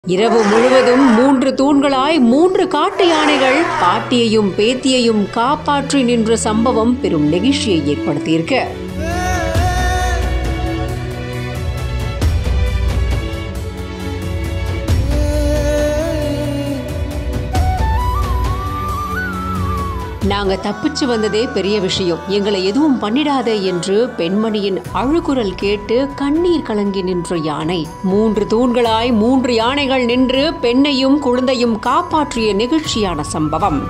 இரவு முழுவதும் மூன்று தூண்களாய் மூன்று காட்டு யானைகள் பாட்டியையும் பேத்தியையும் காப்பாற்றி நின்ற சம்பவம் பெரும் நெகிழ்ச்சியை ஏற்படுத்தியிருக்கு நாங்க தப்பிச்சு வந்ததே பெரிய விஷயம் எங்களை எதுவும் பண்ணிடாத என்று பெண்மணியின் அழுகுரல் கேட்டு கண்ணீர் கலங்கி நின்ற யானை மூன்று தூண்களாய் மூன்று யானைகள் நின்று பெண்ணையும் குழந்தையும் காப்பாற்றிய நெகிழ்ச்சியான சம்பவம்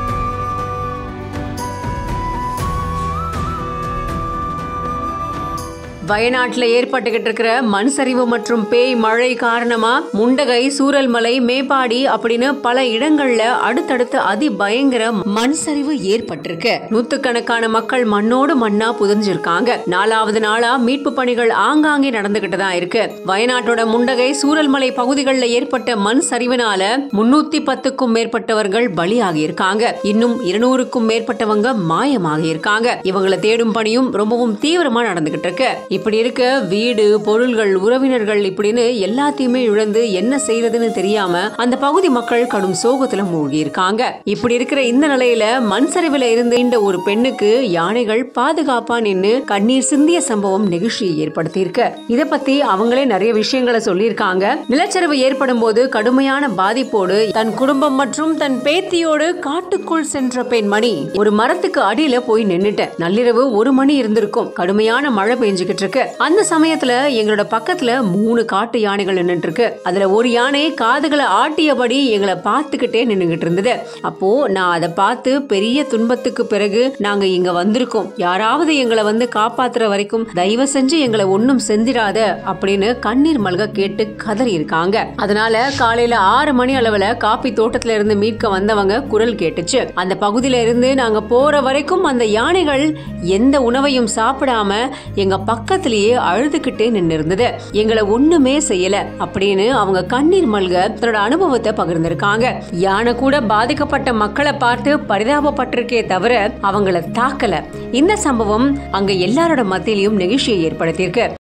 வயநாட்டில் ஏற்பட்டுக்கிட்டு இருக்கிற மண் சரிவு மற்றும் பேய் மழை காரணமா முண்டகை சூரல்மலை மேப்பாடி அப்படின்னு பல இடங்கள்ல அடுத்தடுத்து அதி பயங்கர மண் சரிவு ஏற்பட்டிருக்கு நூத்துக்கணக்கான மக்கள் மண்ணோடு மண்ணா புதஞ்சிருக்காங்க நாலாவது நாளா மீட்பு பணிகள் ஆங்காங்கே நடந்துகிட்டு தான் இருக்கு வயநாட்டோட முண்டகை சூரல்மலை பகுதிகளில் ஏற்பட்ட மண் சரிவினால முன்னூத்தி பத்துக்கும் மேற்பட்டவர்கள் பலியாகி இருக்காங்க இன்னும் இருநூறுக்கும் மேற்பட்டவங்க மாயமாகி இருக்காங்க இவங்களை தேடும் பணியும் ரொம்பவும் தீவிரமா நடந்துகிட்டு இருக்கு இப்படி இருக்க வீடு பொருள்கள் உறவினர்கள் இப்படின்னு எல்லாத்தையுமே இழந்து என்ன செய்யறதுன்னு தெரியாம அந்த பகுதி மக்கள் கடும் சோகத்துல மூழ்கி இருக்காங்க இப்படி இருக்கிற இந்த நிலையில மண் சரிவுல இருந்து இந்த ஒரு பெண்ணுக்கு யானைகள் பாதுகாப்பா நின்னு கண்ணீர் சிந்திய சம்பவம் நெகிழ்ச்சியை ஏற்படுத்தி இருக்கு இத பத்தி அவங்களே நிறைய விஷயங்களை சொல்லியிருக்காங்க நிலச்சரிவு ஏற்படும் போது கடுமையான பாதிப்போடு தன் குடும்பம் மற்றும் தன் பேத்தியோடு காட்டுக்குள் சென்ற பெண்மணி ஒரு மரத்துக்கு அடியில போய் நின்னுட்டேன் நள்ளிரவு ஒரு மணி இருந்திருக்கும் கடுமையான மழை பெஞ்சுக்கிட்டு இருக்கு அந்த சமயத்துல எங்களோட பக்கத்துல மூணு காட்டு யானைகள் நின்னுட்டு இருக்கு அதுல ஒரு யானை காதுகளை ஆட்டியபடி எங்களை பார்த்துக்கிட்டே நின்னுகிட்டு இருந்தது அப்போ நான் அதை பார்த்து பெரிய துன்பத்துக்கு பிறகு நாங்க இங்க வந்திருக்கோம் யாராவது எங்களை வந்து காப்பாத்துற வரைக்கும் தயவு செஞ்சு எங்களை ஒன்னும் செஞ்சிடாத அப்படின்னு கண்ணீர் மல்க கேட்டு கதறி இருக்காங்க அதனால காலையில ஆறு மணி அளவுல காப்பி தோட்டத்துல இருந்து மீட்க வந்தவங்க குரல் கேட்டுச்சு அந்த பகுதியில இருந்து நாங்க போற வரைக்கும் அந்த யானைகள் எந்த உணவையும் சாப்பிடாம எங்க பக்கத்திலேயே அழுதுகிட்டே நின்று இருந்தது எங்களை ஒண்ணுமே செய்யல அப்படின்னு அவங்க கண்ணீர் மல்க தன்னோட அனுபவத்தை பகிர்ந்திருக்காங்க யானை கூட பாதிக்கப்பட்ட மக்களை பார்த்து பரிதாபப்பட்டிருக்கே தவிர அவங்கள தாக்கல இந்த சம்பவம் அங்க எல்லாரோட மத்தியிலையும் நெகிழ்ச்சியை ஏற்படுத்தியிருக்கு